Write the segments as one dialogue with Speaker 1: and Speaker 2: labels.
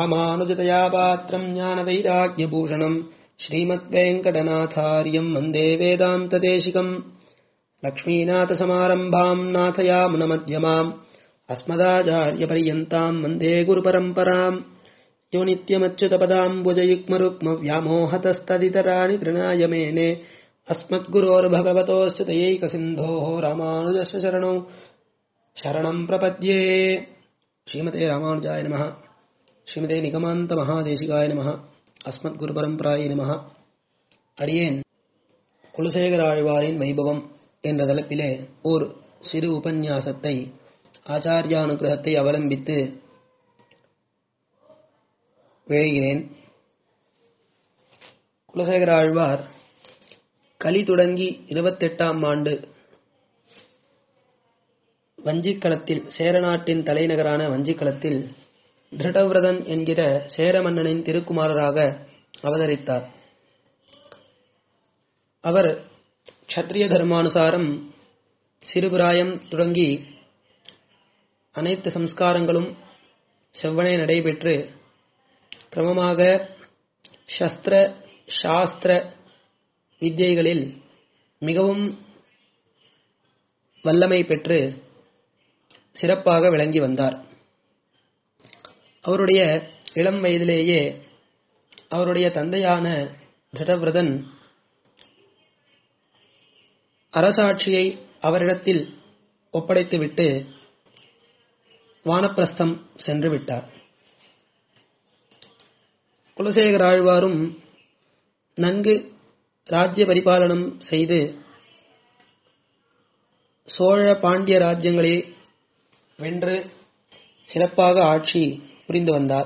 Speaker 1: ராமானுஜதயா பாத்திரம் ஞான வைராக்கியபூஷணம் ஸ்ரீமத்வேங்கடநாதாரியம் வந்தே வேதாந்ததேசிகம் லக்ஷ்மீநாதசமாரம்பாம் நாथयामुनमध्यमाम् अस्मदाचार्यपर्यन्ताम् वन्दे गुरुपरम्पराम् यो नित्यमच्युतपदाम्बुजयुग्मरुक्मव्यामोहतस्तदितराणि तृणाय मेने अस्मद्गुरोर्भगवतोऽस्य तयैकसिन्धोः रामानुजस्य शरणौ शरणम् प्रपद्ये श्रीमते रामानुजाय नमः ஸ்ரீமதே நிகமாந்த மகாதேசிகாய நம அஸ்மத் பரம்பராய நம அடியேன் குலசேகர ஆழ்வாரின் வைபவம் என்ற தலைப்பிலே ஓர் சிறு உபன்யாசத்தை ஆச்சாரியானுகிரகத்தை அவலம்பித்து விழைகிறேன் குலசேகர ஆழ்வார் கலி தொடங்கி இருபத்தெட்டாம் ஆண்டு வஞ்சிக்களத்தில் சேரநாட்டின் தலைநகரான வஞ்சிக்களத்தில் திருடவிரதன் என்கிற சேர மன்னனின் திருக்குமாரராக அவதரித்தார் அவர் க்ஷத்ரிய தர்மானுசாரம் சிறுபிராயம் தொடங்கி அனைத்து சம்ஸ்காரங்களும் செவ்வனே நடைபெற்று கிரமமாக சஸ்திர சாஸ்திர வித்தியைகளில் மிகவும் வல்லமை பெற்று சிறப்பாக விளங்கி வந்தார் அவருடைய இளம் வயதிலேயே அவருடைய தந்தையான திருடவிரதன் அரசாட்சியை அவரிடத்தில் ஒப்படைத்துவிட்டு வானப்பிரஸ்தம் சென்று விட்டார் குலசேகர ஆழ்வாரும் நன்கு ராஜ்ய பரிபாலனம் செய்து சோழ பாண்டிய ராஜ்யங்களை வென்று சிறப்பாக ஆட்சி புரிந்து வந்தார்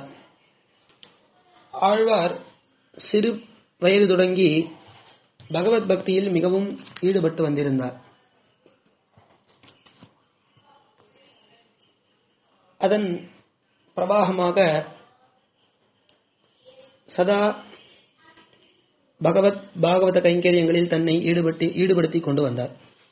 Speaker 1: ஆழ்வார் சிறு வயது தொடங்கி பகவத் பக்தியில் மிகவும் ஈடுபட்டு வந்திருந்தார் அதன் பிரவாகமாக சதா பகவத் பாகவத கைங்கரியங்களில் தன்னை ஈடுபட்டு ஈடுபடுத்தி கொண்டு வந்தார்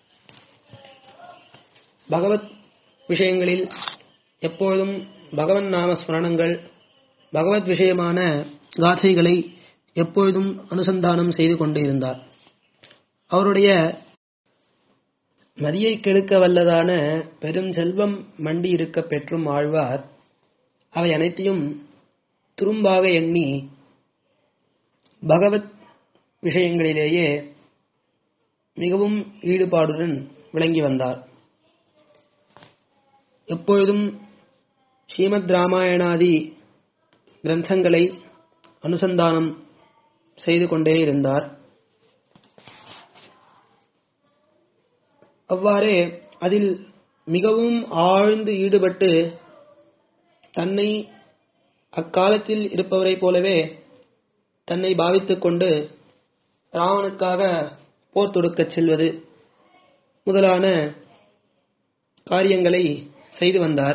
Speaker 1: பகவத் விஷயங்களில் எப்பொழுதும் பகவன் நாம ஸ்மரணங்கள் பகவத் விஷயமான காதைகளை எப்பொழுதும் அனுசந்தானம் செய்து கொண்டு இருந்தார் அவருடைய மதியை கெடுக்க வல்லதான பெரும் செல்வம் மண்டி இருக்க பெற்றும் ஆழ்வார் அவை அனைத்தையும் துரும்பாக எண்ணி பகவத் விஷயங்களிலேயே மிகவும் ஈடுபாடுடன் விளங்கி வந்தார் எப்பொழுதும் ஸ்ரீமத் ராமாயணாதி கிரந்தங்களை அனுசந்தானம் செய்து கொண்டே இருந்தார் அவ்வாறே அதில் மிகவும் ஆழ்ந்து ஈடுபட்டு தன்னை அக்காலத்தில் இருப்பவரைப் போலவே தன்னை பாவித்துக் கொண்டு ராவனுக்காக போர் தொடுக்கச் செல்வது முதலான காரியங்களை செய்து வந்தார்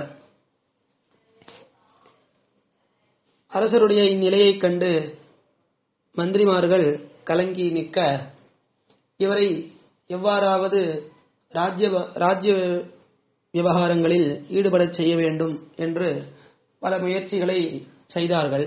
Speaker 1: அரசருடைய இந்நிலையைக் கண்டு மந்திரிமார்கள் கலங்கி நிற்க இவரை எவ்வாறாவது ராஜ்ய ராஜ்ய விவகாரங்களில் ஈடுபடச் செய்ய வேண்டும் என்று பல முயற்சிகளை செய்தார்கள்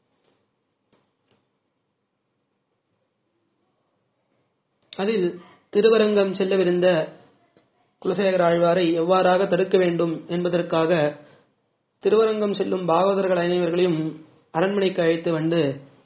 Speaker 1: அதில் திருவரங்கம் செல்லவிருந்த குலசேகர ஆழ்வாரை எவ்வாறாக தடுக்க வேண்டும் என்பதற்காக திருவரங்கம் செல்லும் பாகவதர்கள் அனைவர்களையும் அரண்மனைக்கு அழைத்து வந்து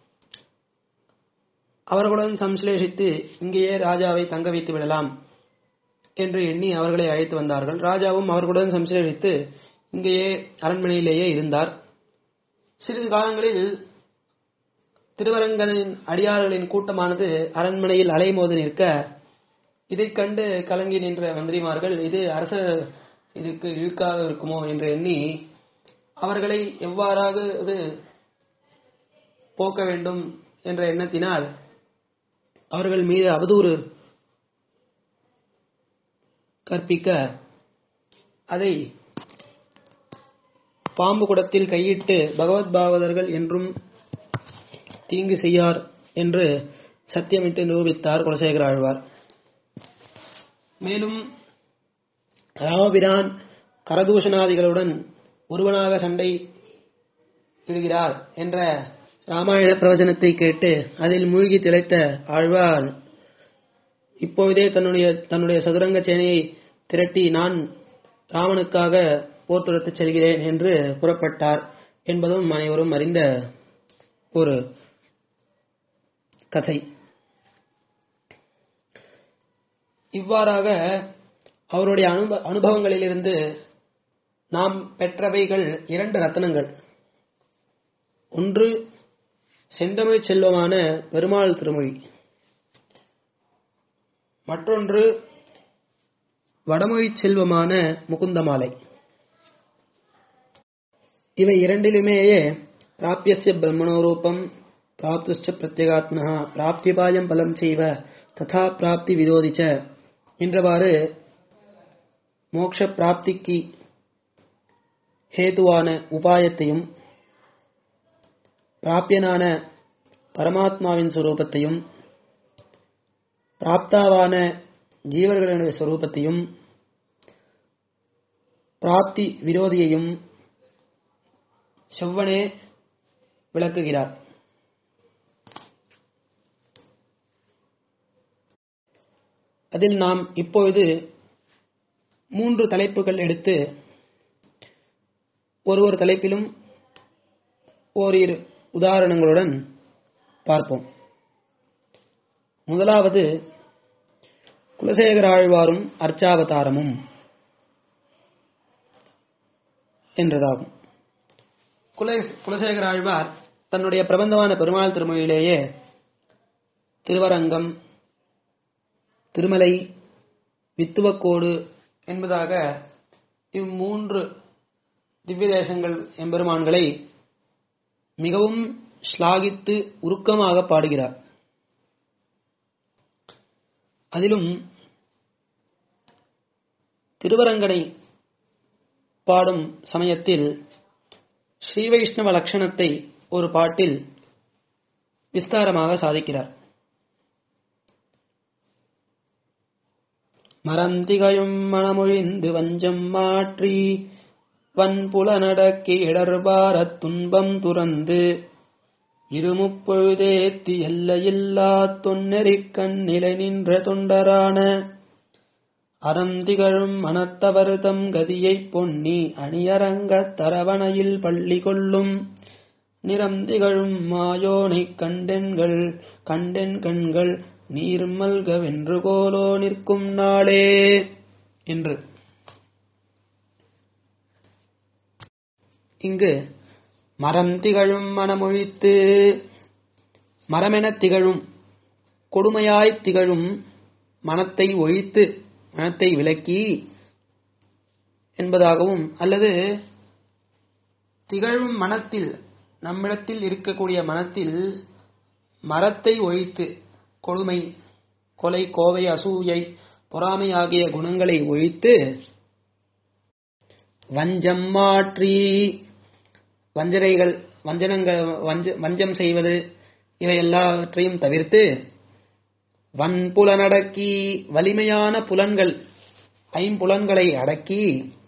Speaker 1: அவர்களுடன் சம்ஸ்லேஷித்து இங்கேயே ராஜாவை தங்க வைத்து விடலாம் என்று எண்ணி அவர்களை அழைத்து வந்தார்கள் ராஜாவும் அவர்களுடன் சம்ஸ்லேஷித்து இங்கேயே அரண்மனையிலேயே இருந்தார் சிறிது காலங்களில் திருவரங்கனின் அடியார்களின் கூட்டமானது அரண்மனையில் அலைமோதி நிற்க இதைக் கண்டு கலங்கி நின்ற மந்திரிமார்கள் இது அரச இதுக்கு இழுக்காக இருக்குமோ என்று எண்ணி அவர்களை எவ்வாறாக இது போக்க வேண்டும் என்ற எண்ணத்தினால் அவர்கள் மீது அவதூறு கற்பிக்க அதை பாம்பு குடத்தில் கையிட்டு பகவத் பாகவதர்கள் என்றும் தீங்கு செய்யார் என்று சத்தியமிட்டு நிரூபித்தார் குலசேகர ஆழ்வார் மேலும் ராமபிரான் கரதூஷணாதிகளுடன் ஒருவனாக சண்டை இடுகிறார் என்ற ராமாயண பிரவச்சனத்தை கேட்டு அதில் மூழ்கி திளைத்த ஆழ்வார் இப்பொழுதே தன்னுடைய தன்னுடைய சதுரங்க சேனையை திரட்டி நான் ராமனுக்காக போர் தொடுத்துச் செல்கிறேன் என்று புறப்பட்டார் என்பதும் அனைவரும் அறிந்த ஒரு கதை இவ்வாறாக அவருடைய அனுப அனுபவங்களிலிருந்து நாம் பெற்றவைகள் இரண்டு ரத்தனங்கள் ஒன்று செந்தமிழ் செல்வமான பெருமாள் திருமொழி மற்றொன்று வடமொழி செல்வமான முகுந்தமாலை இவை இரண்டிலுமேயே பிராபியசிய பிரம்மணோரூபம் பிராப்துச்ச பிரத்யேகாத்மனா பிராப்திபாயம் பலம் செய்வ ததா பிராப்தி விரோதிச்ச என்றவாறு மோட்ச பிராப்திக்கு ஹேதுவான உபாயத்தையும் பிராபியனான பரமாத்மாவின் சுரூபத்தையும் பிராப்தாவான ஜீவர்களுடைய ஸ்வரூபத்தையும் பிராப்தி விரோதியையும் செவ்வனே விளக்குகிறார் அதில் நாம் இப்பொழுது மூன்று தலைப்புகள் எடுத்து ஒரு ஒரு தலைப்பிலும் ஓரிரு உதாரணங்களுடன் பார்ப்போம் முதலாவது குலசேகர ஆழ்வாரும் அர்ச்சாவதாரமும் என்றதாகும் குல குலசேகர ஆழ்வார் தன்னுடைய பிரபந்தமான பெருமாள் திருமொழியிலேயே திருவரங்கம் திருமலை வித்துவக்கோடு என்பதாக இம்மூன்று திவ்ய தேசங்கள் எம்பெருமான்களை மிகவும் ஸ்லாகித்து உருக்கமாக பாடுகிறார் அதிலும் திருவரங்கனை பாடும் சமயத்தில் ஸ்ரீ வைஷ்ணவ லட்சணத்தை ஒரு பாட்டில் விஸ்தாரமாக சாதிக்கிறார் மறந்திகையும் மனமொழிந்து வஞ்சம் மாற்றி வன்புலனடக்கி இடர்பாரத் துன்பம் துறந்து இருமுப்பொழுதேத்தி எல்லையில்லா தொன்னெறிக்கண் நிலை நின்ற தொண்டரான அறந்திகழும் மனத்தவர்தம் கதியைப் பொன்னி அணியரங்கத் தரவணையில் பள்ளி கொள்ளும் நிறந்திகழும் மாயோனைக் கண்டென்கள் கண்டென் கண்கள் நீர்மல்க வென்று கோலோ நிற்கும் நாளே என்று இங்கு மரம் திகழும் மனமொழித்து மரமெனத் திகழும் கொடுமையாய்த் திகழும் மனத்தை ஒழித்து மனத்தை விலக்கி என்பதாகவும் அல்லது திகழும் மனத்தில் நம்மிடத்தில் இருக்கக்கூடிய மனத்தில் மரத்தை ஒழித்து கொடுமை கொலை கோவை அசூயை பொறாமை ஆகிய குணங்களை ஒழித்து வஞ்சம் மாற்றி வஞ்சனைகள் வஞ்சனங்கள் வஞ்ச வஞ்சம் செய்வது இவை எல்லாவற்றையும் தவிர்த்து வன்புலனடக்கி வலிமையான புலன்கள் ஐம்புலன்களை அடக்கி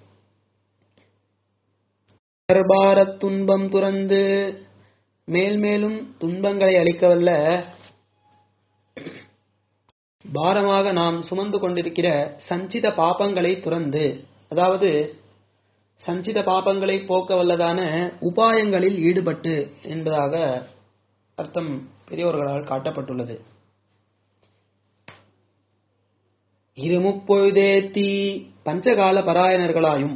Speaker 1: தர்பாரத் துன்பம் துறந்து மேல் மேலும் துன்பங்களை அளிக்கவல்ல பாரமாக நாம் சுமந்து கொண்டிருக்கிற சஞ்சித பாபங்களை துறந்து அதாவது சஞ்சித பாபங்களை போக்க வல்லதான உபாயங்களில் ஈடுபட்டு என்பதாக அர்த்தம் பெரியோர்களால் காட்டப்பட்டுள்ளது இருமுப்பொழுதேத்தி பஞ்சகால பராயணர்களாயும்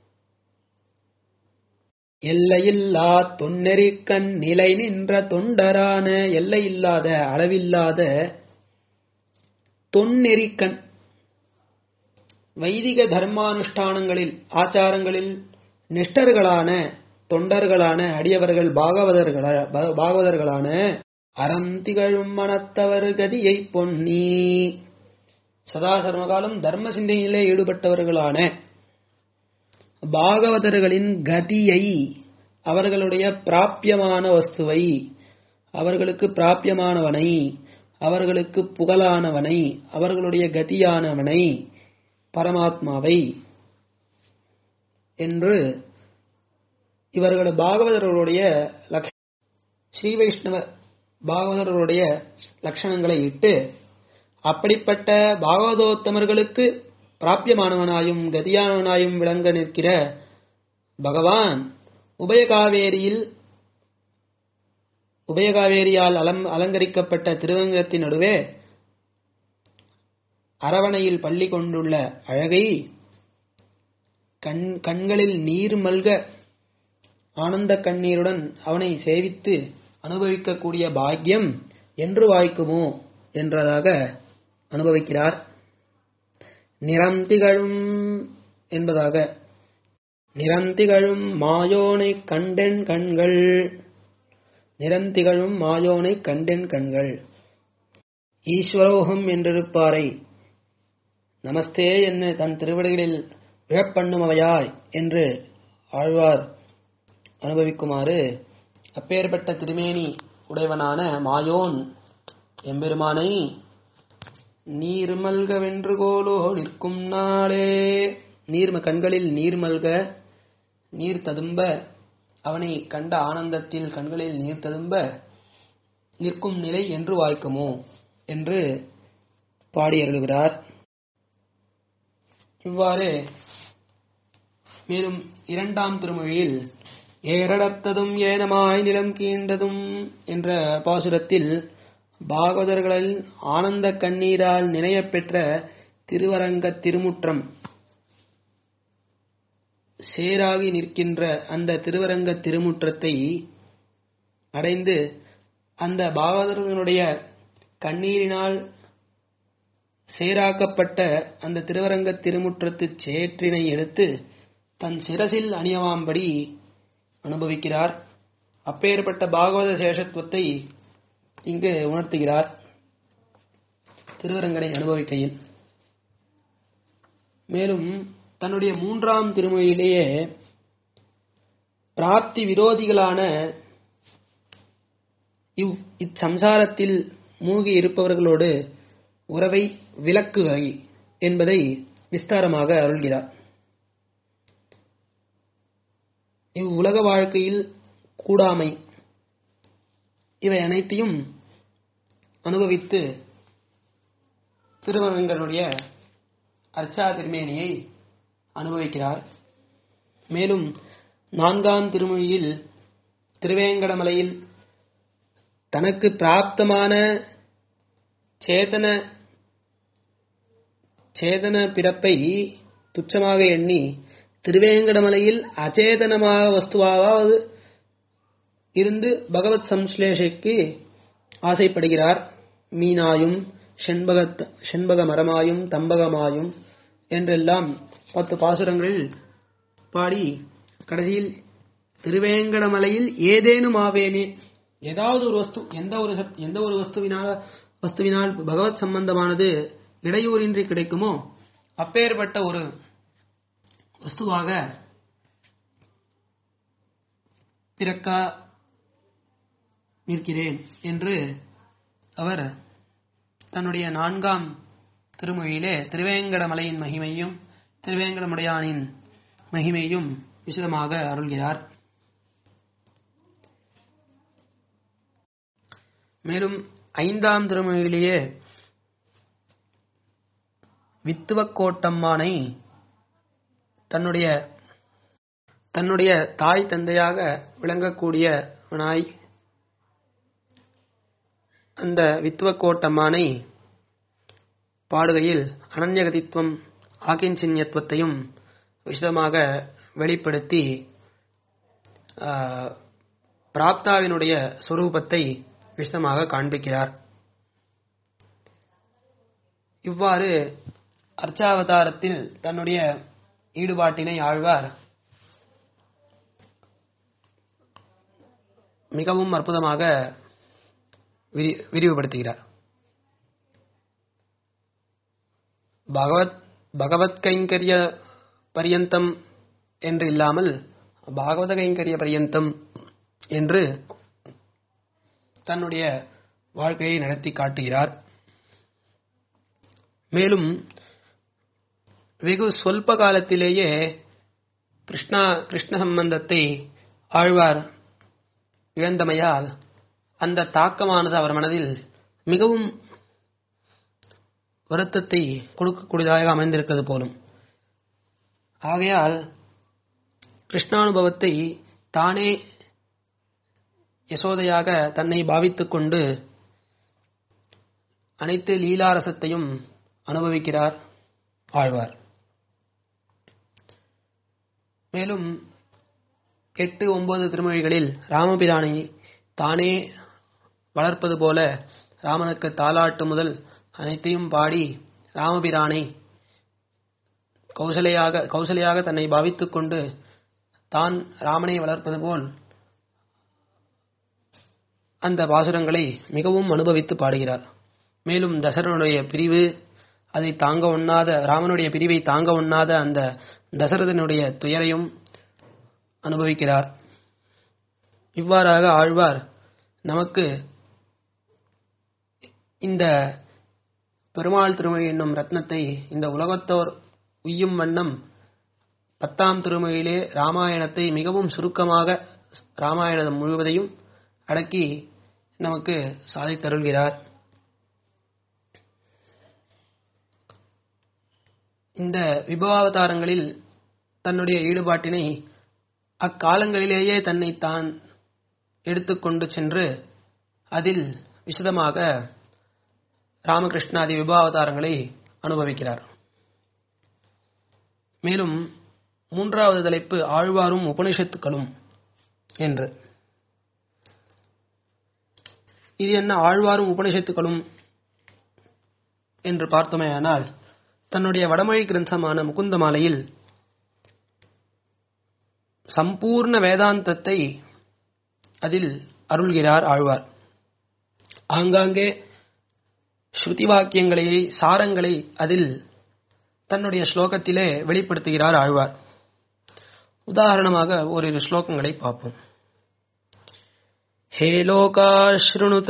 Speaker 1: எல்லையில்லா தொன்னெறிக்கண் நிலை நின்ற தொண்டரான எல்லையில்லாத அளவில்லாத தொன்னெறிக்கண் வைதிக தர்மானுஷ்டானங்களில் ஆச்சாரங்களில் நிஷ்டர்களான தொண்டர்களான அடியவர்கள் பாகவதர்கள பாகவதர்களான அறம் திகழும் மனத்தவர் கதியை பொன்னி சதா சர்வகாலம் தர்ம சிந்தனையிலே ஈடுபட்டவர்களான பாகவதர்களின் கதியை அவர்களுடைய பிராப்பியமான வஸ்துவை அவர்களுக்கு பிராப்பியமானவனை அவர்களுக்கு புகழானவனை அவர்களுடைய கதியானவனை பரமாத்மாவை என்று இவர்கள் பாகவதர்களுடைய லக்ஷ ஸ்ரீ வைஷ்ணவ பாகவதர்களுடைய லட்சணங்களை இட்டு அப்படிப்பட்ட பாகவதோத்தமர்களுக்கு பிராபியமானவனாயும் கதியானவனாயும் விளங்க நிற்கிற பகவான் உபயகாவேரியில் உபயகாவேரியால் அலம் அலங்கரிக்கப்பட்ட திருவங்கத்தின் நடுவே அரவணையில் பள்ளி கொண்டுள்ள அழகை கண் கண்களில் நீர் மல்க ஆனந்த கண்ணீருடன் அவனை சேவித்து அனுபவிக்கக்கூடிய பாக்கியம் என்று வாய்க்குமோ என்றதாக அனுபவிக்கிறார் நிறம் திகழும் என்பதாக நிறம் திகழும் மாயோனை கண்டென் கண்கள் நிறம் திகழும் மாயோனை கண்டென் கண்கள் ஈஸ்வரோகம் என்றிருப்பாரை நமஸ்தே என்று தன் திருவடிகளில் விழப்பண்ணுமவையாய் என்று ஆழ்வார் அனுபவிக்குமாறு அப்பேற்பட்ட திருமேனி உடையவனான மாயோன் எம்பெருமானை நீர்மல்கவென்று கோலோ நிற்கும் நாளே நீர்ம கண்களில் நீர்மல்க நீர் ததும்ப அவனை கண்ட ஆனந்தத்தில் கண்களில் நீர் ததும்ப நிற்கும் நிலை என்று வாய்க்குமோ என்று பாடி அருளுகிறார் இவ்வாறு மேலும் இரண்டாம் திருமொழியில் ஏரடர்த்ததும் ஏனமாய் நிலம் கீண்டதும் என்ற பாசுரத்தில் பாகவதர்களில் ஆனந்த கண்ணீரால் நினையப் பெற்ற திருவரங்க திருமுற்றம் சேராகி நிற்கின்ற அந்த திருவரங்க திருமுற்றத்தை அடைந்து அந்த பாகவதர்களுடைய கண்ணீரினால் சேராக்கப்பட்ட அந்த திருவரங்க திருமுற்றத்து சேற்றினை எடுத்து தன் சிரசில் அணியவாம்படி அனுபவிக்கிறார் அப்பேற்பட்ட பாகவத சேஷத்துவத்தை இங்கு உணர்த்துகிறார் திருவரங்கனை அனுபவிக்கையில் மேலும் தன்னுடைய மூன்றாம் திருமொழியிலேயே பிராப்தி விரோதிகளான இவ் இச்சம்சாரத்தில் மூழ்கி இருப்பவர்களோடு உறவை விலக்குகை என்பதை விஸ்தாரமாக அருள்கிறார் இவ்வுலக வாழ்க்கையில் கூடாமை இவை அனைத்தையும் அனுபவித்து திருவரங்கனுடைய அர்ச்சா திருமேனியை அனுபவிக்கிறார் மேலும் நான்காம் திருமொழியில் திருவேங்கடமலையில் தனக்கு பிராப்தமான சேதன சேதன பிறப்பை துச்சமாக எண்ணி திருவேங்கடமலையில் அச்சேதனமாக வஸ்துவாவது இருந்து பகவத் சம்ஸ்லேஷைக்கு ஆசைப்படுகிறார் மீனாயும் செண்பக செண்பக மரமாயும் தம்பகமாயும் என்றெல்லாம் பத்து பாசுரங்களில் பாடி கடைசியில் திருவேங்கடமலையில் ஏதேனும் ஆவேனே ஏதாவது ஒரு வஸ்து எந்த ஒரு சத்- எந்த ஒரு வஸ்துவினால் வஸ்துவினால் பகவத் சம்பந்தமானது இடையூறின்றி கிடைக்குமோ அப்பேற்பட்ட ஒரு வஸ்துவாக பிறக்க நிற்கிறேன் என்று அவர் தன்னுடைய நான்காம் திருமொழியிலே திருவேங்கடமலையின் மகிமையும் திருவேங்கடமுடையானின் மகிமையும் விசதமாக அருள்கிறார் மேலும் ஐந்தாம் திருமொழியிலேயே வித்துவக்கோட்டம்மானை தன்னுடைய தன்னுடைய தாய் தந்தையாக விளங்கக்கூடியவனாய் அந்த வித்துவக்கோட்டம்மானை பாடுகையில் அனன்யகதித்துவம் ஆகின்சின்யத்துவத்தையும் விசதமாக வெளிப்படுத்தி ஆ, பிராப்தாவினுடைய சொரூபத்தை விசதமாக காண்பிக்கிறார் இவ்வாறு அர்ச்சாவதாரத்தில் தன்னுடைய ஈடுபாட்டினை ஆழ்வார் மிகவும் அற்புதமாக விரி- விரிவுபடுத்துகிறார் பகவத் பகவத் கைங்கரிய பரியந்தம் என்று இல்லாமல் பாகவத கைங்கரிய பரியந்தம் என்று தன்னுடைய வாழ்க்கையை நடத்தி காட்டுகிறார் மேலும் வெகு சொல்ப காலத்திலேயே கிருஷ்ணா கிருஷ்ண சம்பந்தத்தை ஆழ்வார் இழந்தமையால் அந்த தாக்கமானது அவர் மனதில் மிகவும் வருத்தத்தை கொடுக்கக்கூடியதாக அமைந்திருக்கிறது போலும் ஆகையால் கிருஷ்ணானுபவத்தை தானே யசோதையாக தன்னை பாவித்துக் கொண்டு அனைத்து லீலாரசத்தையும் அனுபவிக்கிறார் ஆழ்வார் மேலும் எட்டு ஒன்பது திருமொழிகளில் ராமபிரானை தானே வளர்ப்பது போல ராமனுக்கு தாலாட்டு முதல் அனைத்தையும் பாடி ராமபிரானை கௌசலையாக கௌசலையாக தன்னை பாவித்துக் கொண்டு தான் ராமனை வளர்ப்பது போல் அந்த பாசுரங்களை மிகவும் அனுபவித்து பாடுகிறார் மேலும் தசரனுடைய பிரிவு அதை தாங்க உண்ணாத ராமனுடைய பிரிவை தாங்க உண்ணாத அந்த தசரதனுடைய துயரையும் அனுபவிக்கிறார் இவ்வாறாக ஆழ்வார் நமக்கு இந்த பெருமாள் திருமொழி என்னும் ரத்னத்தை இந்த உலகத்தோர் உய்யும் வண்ணம் பத்தாம் திருமொழியிலே ராமாயணத்தை மிகவும் சுருக்கமாக ராமாயணம் முழுவதையும் அடக்கி நமக்கு சாதித்தருள்கிறார் இந்த விபவாவதாரங்களில் தன்னுடைய ஈடுபாட்டினை அக்காலங்களிலேயே தன்னை தான் எடுத்துக்கொண்டு சென்று அதில் விசதமாக ராமகிருஷ்ணாதி விபவாவதாரங்களை அனுபவிக்கிறார் மேலும் மூன்றாவது தலைப்பு ஆழ்வாரும் உபனிஷத்துக்களும் என்று இது என்ன ஆழ்வாரும் உபனிஷத்துக்களும் என்று பார்த்தோமேயானால் தன்னுடைய வடமொழி கிரந்தமான முகுந்தமாலையில் சம்பூர்ண வேதாந்தத்தை அதில் அருள்கிறார் ஆழ்வார் ஆங்காங்கே ஸ்ருதி வாக்கியங்களை சாரங்களை அதில் தன்னுடைய ஸ்லோகத்திலே வெளிப்படுத்துகிறார் ஆழ்வார் உதாரணமாக ஓரிரு ஸ்லோகங்களை பார்ப்போம் हे लोकाशृणुत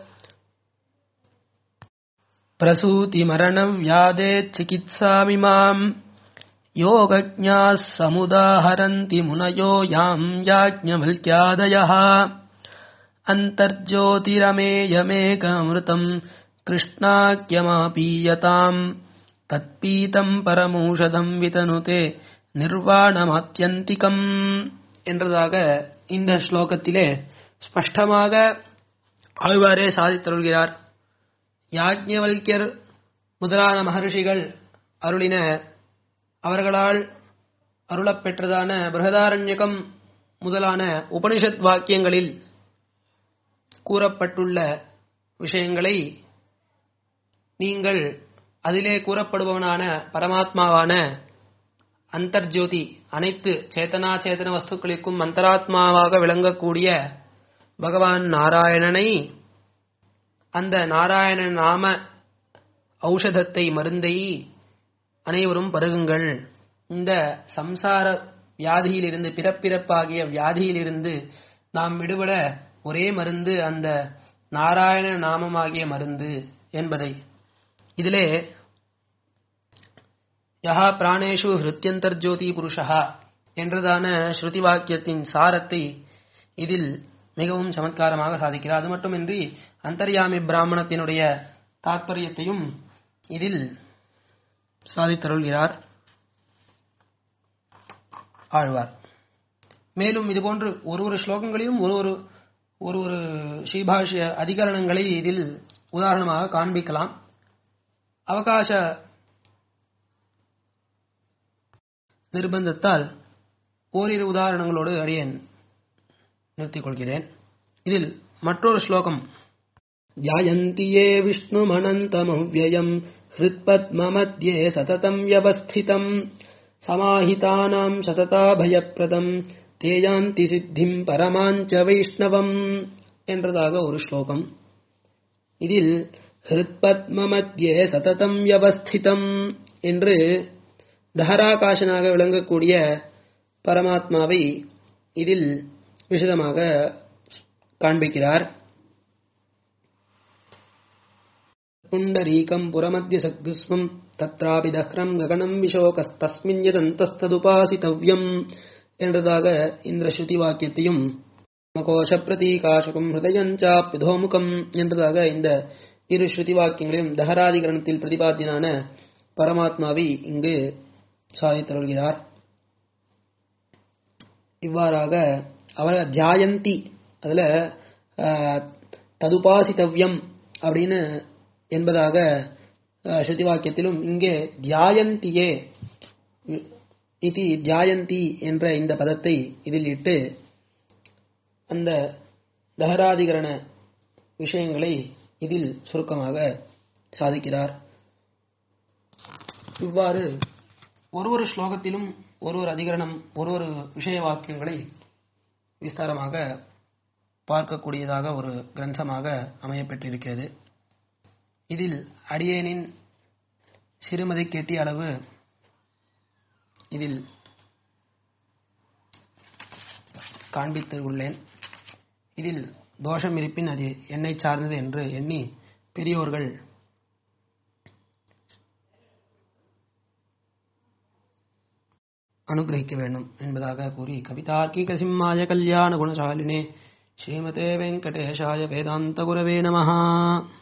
Speaker 1: प्रसूतिमरणव्याधेत् चिकित्सामिमाम् योगज्ञाः समुदाहरन्ति मुनयो याम् याज्ञवल्क्यादयः अन्तर्ज्योतिरमेयमेकमृतम् कृष्णाख्यमापीयताम् तत्पीतम् परमौषधम् वितनुते நிர்வாணமாத்தியந்திகம் என்றதாக இந்த ஸ்லோகத்திலே ஸ்பஷ்டமாக ஆழ்வாரே சாதித்தருள்கிறார் யாஜ்ஞவல்யர் முதலான மகர்ஷிகள் அருளின அவர்களால் அருளப்பெற்றதான பிரகதாரண்யகம் முதலான உபனிஷத் வாக்கியங்களில் கூறப்பட்டுள்ள விஷயங்களை நீங்கள் அதிலே கூறப்படுபவனான பரமாத்மாவான அந்தர்ஜோதி அனைத்து சேத்தனா சேத்தன வஸ்துக்களுக்கும் அந்தராத்மாவாக விளங்கக்கூடிய பகவான் நாராயணனை அந்த நாராயண நாம ஔஷதத்தை மருந்தை அனைவரும் பருகுங்கள் இந்த சம்சார வியாதியிலிருந்து பிறப்பிறப்பாகிய வியாதியிலிருந்து நாம் விடுபட ஒரே மருந்து அந்த நாராயண நாமமாகிய மருந்து என்பதை இதிலே யஹா பிராணேஷு ஹிருத்யந்தர்ஜோதி புருஷா என்றதான ஸ்ருதி வாக்கியத்தின் சாரத்தை இதில் மிகவும் சமத்காரமாக சாதிக்கிறார் அது மட்டுமின்றி அந்தர்யாமி பிராமணத்தினுடைய தாத்பரியத்தையும் இதில் சாதித்தருள்கிறார் ஆழ்வார் மேலும் இதுபோன்று ஒரு ஒரு ஸ்லோகங்களையும் ஒரு ஒரு ஒரு ஒரு ஸ்ரீபாஷ்ய அதிகரணங்களை இதில் உதாரணமாக காண்பிக்கலாம் அவகாச நிர்பந்தத்தால் ஓரிரு உதாரணங்களோடு அடியேன் நிறுத்திக் கொள்கிறேன் இதில் மற்றொரு ஸ்லோகம் ध्यायन्ति ये विष्णुमनन्तमव्ययम् हृत्पद्ममध्ये सततम् व्यवस्थितम् समाहितानाम् சததாபயப்பிரதம் தே யாந்தி சித்திம் பரமாஞ்ச வைஷ்ணவம் என்றதாக ஒரு ஸ்லோகம் இதில் ஹிருத்பத்மமத்தியே சததம் வியவஸ்திதம் என்று தஹராகாசனாக விளங்கக்கூடிய பரமாத்மாவை இதில் விசதமாக காண்பிக்கிறார் पुण्डरीकम् पुरमध्यसग्स्वम् तत्रापि दह्रम् गगनम् विशोकस्तस्मिन् यदन्तस्तदुपासितव्यम् என்றதாக இந்த ஸ்ருதி வாக்கியத்தையும் கோஷ பிரதீகாசகம் ஹிருதயஞ்சாப்யுதோமுகம் என்றதாக இந்த இரு ஸ்ருதி வாக்கியங்களையும் தஹராதிகரணத்தில் பிரதிபாத்தியனான பரமாத்மாவை இங்கு சாதித்தருள்கிறார் இவ்வாறாக அவர் தியாயந்தி அதுல ஆஹ், ததுபாசித்தவ்யம் அப்படின்னு என்பதாக ஆஹ், ஸ்ருதி வாக்கியத்திலும் இங்கே தியாயந்தியே இது தியாயந்தி என்ற இந்த பதத்தை இதில் இட்டு அந்த தஹராதிகரண விஷயங்களை இதில் சுருக்கமாக சாதிக்கிறார் இவ்வாறு ஒரு ஒரு ஸ்லோகத்திலும் ஒரு ஒரு அதிகரணம் ஒரு ஒரு விஷய வாக்கியங்களை விஸ்தாரமாக பார்க்கக்கூடியதாக ஒரு கிரந்தமாக அமையப்பெற்றிருக்கிறது இதில் அடியேனின் சிறுமதி கேட்டிய அளவு இதில் காண்பித்து உள்ளேன் இதில் தோஷம் இருப்பின் அது என்னை சார்ந்தது என்று எண்ணி பெரியோர்கள் அனுகிரகிக்க வேண்டும் என்பதாக கூறி கவிதார்க்கிக சிம்மாய கல்யாண குணசாலினே ஸ்ரீமதே வெங்கடேஷாய வேதாந்த குரவே நமஹா